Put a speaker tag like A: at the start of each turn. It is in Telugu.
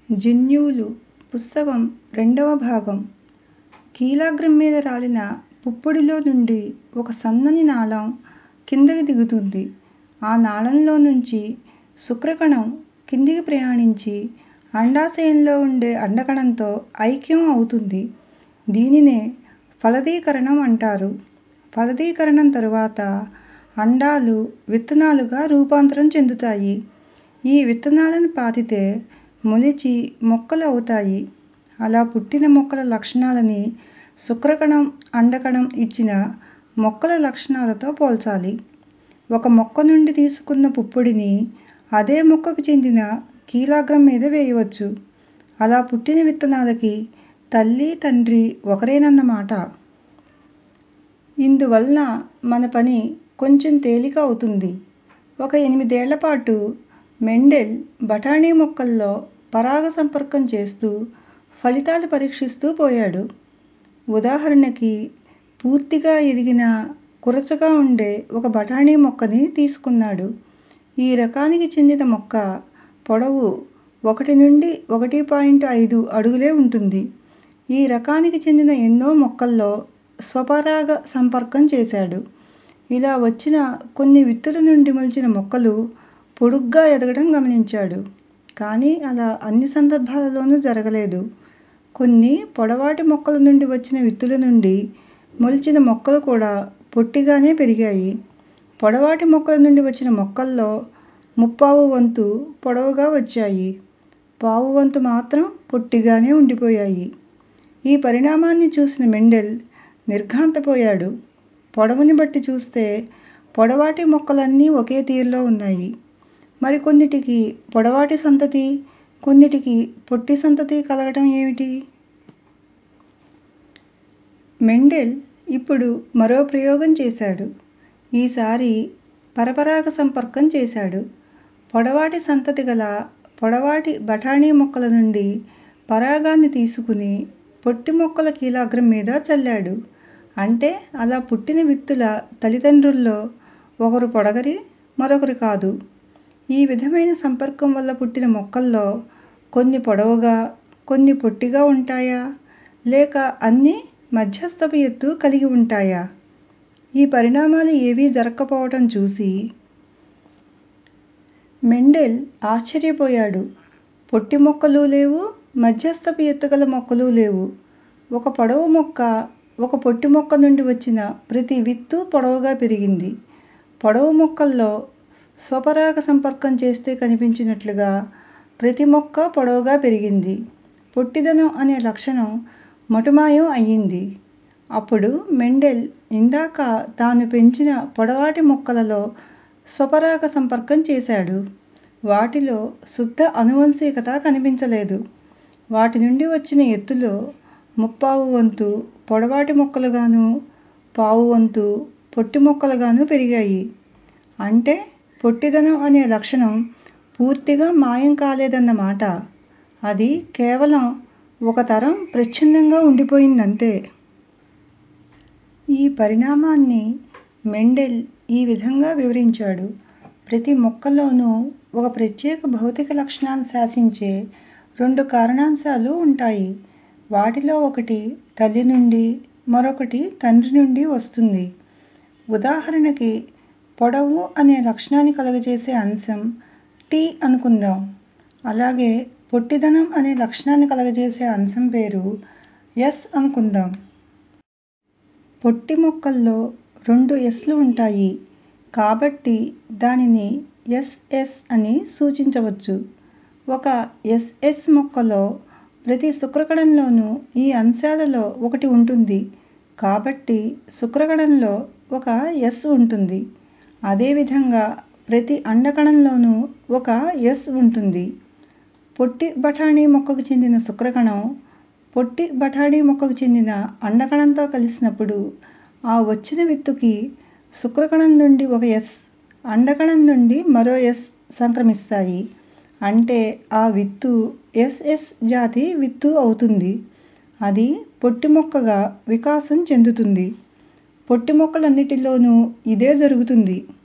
A: జన్యువులు పుస్తకం రెండవ భాగం కీలాగ్రం మీద రాలిన పుప్పొడిలో నుండి ఒక సన్నని నాళం కిందకి దిగుతుంది. ఆ నాళంలో నుంచి శుక్రకణం కిందికి ప్రయాణించి అండాశయంలో ఉండే అండకణంతో ఐక్యం అవుతుంది. దీనినే ఫలదీకరణం అంటారు. ఫలదీకరణం తరువాత అండాలు విత్తనాలుగా రూపాంతరం చెందుతాయి. ఈ విత్తనాలను పాతితే మొలిచి మొక్కలు అవుతాయి. అలా పుట్టిన మొక్కల లక్షణాలని శుక్రకణం, అండకణం ఇచ్చిన మొక్కల లక్షణాలతో పోల్చాలి. ఒక మొక్క నుండి తీసుకున్న పుప్పొడిని అదే మొక్కకు చెందిన కీలాగ్రం మీద వేయవచ్చు. అలా పుట్టిన విత్తనాలకి తల్లీ, తండ్రి ఒకరేనన్నమాట. ఇందువలన మన పని కొంచెం తేలిక అవుతుంది. ఒక ఎనిమిదేళ్ళపాటు మెండెల్ బఠానీ మొక్కల్లో పరాగ సంపర్కం చేస్తూ ఫలితాలు పరీక్షిస్తూ పోయాడు. ఉదాహరణకి పూర్తిగా ఎదిగిన కురచగా ఉండే ఒక బఠానీ మొక్కని తీసుకున్నాడు. ఈ రకానికి చెందిన మొక్క పొడవు ఒకటి నుండి ఒకటి పాయింట్ ఐదు అడుగులే ఉంటుంది. ఈ రకానికి చెందిన ఎన్నో మొక్కల్లో స్వపరాగ సంపర్కం చేశాడు. ఇలా వచ్చిన కొన్ని విత్తుల నుండి మొలిచిన మొక్కలు పొడుగ్గా ఎదగడం గమనించాడు. కానీ అలా అన్ని సందర్భాలలోనూ జరగలేదు. కొన్ని పొడవాటి మొక్కల నుండి వచ్చిన విత్తుల నుండి మొలిచిన మొక్కలు కూడా పొట్టిగానే పెరిగాయి. పొడవాటి మొక్కల నుండి వచ్చిన మొక్కల్లో ముప్పావు వంతు పొడవుగా వచ్చాయి. పావు వంతు మాత్రం పొట్టిగానే ఉండిపోయాయి. ఈ పరిణామాన్ని చూసిన మెండెల్ నిర్ఘాంతపోయాడు. పొడవుని బట్టి చూస్తే పొడవాటి మొక్కలన్నీ ఒకే తీరులో ఉన్నాయి. మరి కొన్నిటికి పొడవాటి సంతతి, కొన్నిటికి పొట్టి సంతతి కలగటం ఏమిటి? మెండెల్ ఇప్పుడు మరో ప్రయోగం చేశాడు. ఈసారి పరపరాగ సంపర్కం చేశాడు. పొడవాటి సంతతి గల పొడవాటి బఠానీ మొక్కల నుండి పరాగాన్ని తీసుకుని పొట్టి మొక్కల కీలాగ్రం మీద చల్లాడు. అంటే అలా పుట్టిన విత్తుల తల్లిదండ్రుల్లో ఒకరు పొడగరి, మరొకరు కాదు. ఈ విధమైన సంపర్కం వల్ల పుట్టిన మొక్కల్లో కొన్ని పొడవుగా, కొన్ని పొట్టిగా ఉంటాయా? లేక అన్నీ మధ్యస్థపు ఎత్తు కలిగి ఉంటాయా? ఈ పరిణామాలు ఏవీ జరక్కపోవటం చూసి మెండెల్ ఆశ్చర్యపోయాడు. పొట్టి మొక్కలూ లేవు, మధ్యస్థపు ఎత్తు గల మొక్కలూ లేవు. ఒక పొడవు మొక్క, ఒక పొట్టి మొక్క నుండి వచ్చిన ప్రతి విత్తూ పొడవుగా పెరిగింది. పొడవు మొక్కల్లో స్వపరాగ సంపర్కం చేస్తే కనిపించినట్లుగా ప్రతి మొక్కా పొడవుగా పెరిగింది. పొట్టిదనం అనే లక్షణం మటుమాయం అయింది. అప్పుడు మెండెల్ ఇందాక తాను పెంచిన పొడవాటి మొక్కలలో స్వపరాగ సంపర్కం చేశాడు. వాటిలో శుద్ధ ఆనువంశికత కనిపించలేదు. వాటి నుండి వచ్చిన ఎత్తులో ముప్పావు వంతు పొడవాటి మొక్కలుగానూ, పావు వంతు పొట్టి మొక్కలుగానూ పెరిగాయి. అంటే పొట్టిదనం అనే లక్షణం పూర్తిగా మాయం కాలేదన్నమాట. అది కేవలం ఒక తరం ప్రచ్ఛన్నంగా ఉండిపోయిందంతే. ఈ పరిణామాన్ని మెండెల్ ఈ విధంగా వివరించాడు. ప్రతి మొక్కలోనూ ఒక ప్రత్యేక భౌతిక లక్షణాన్ని శాసించే రెండు కారణాంశాలు ఉంటాయి. వాటిలో ఒకటి తల్లి నుండి, మరొకటి తండ్రి నుండి వస్తుంది. ఉదాహరణకి పొడవు అనే లక్షణాన్ని కలుగజేసే అంశం 'టి' అనుకుందాం. అలాగే పొట్టిదనం అనే లక్షణాన్ని కలుగజేసే అంశం పేరు 'ఎస్' అనుకుందాం. పొట్టి మొక్కల్లో రెండు 'ఎస్'లు ఉంటాయి. కాబట్టి దానిని ఎస్ ఎస్ అని సూచించవచ్చు. ఒక ఎస్ ఎస్ మొక్కలో ప్రతి శుక్రకణంలోనూ ఈ అంశాలలో ఒకటి ఉంటుంది. కాబట్టి శుక్రకణంలో ఒక 'ఎస్' ఉంటుంది. అదే విధంగా ప్రతి అండకణంలోనూ ఒక 'ఎస్' ఉంటుంది. పొట్టి బఠానీ మొక్కకు చెందిన శుక్రకణం పొట్టి బఠానీ మొక్కకు చెందిన అండకణంతో కలిసినప్పుడు ఆ వచ్చిన విత్తుకి శుక్రకణం నుండి ఒక 'ఎస్', అండకణం నుండి మరో 'ఎస్' సంక్రమిస్తాయి. అంటే ఆ విత్తు ఎస్ ఎస్ జాతి విత్తు అవుతుంది. అది పొట్టి మొక్కగా వికాసం చెందుతుంది. పొట్టి మొక్కలన్నిటిలోనూ ఇదే జరుగుతుంది.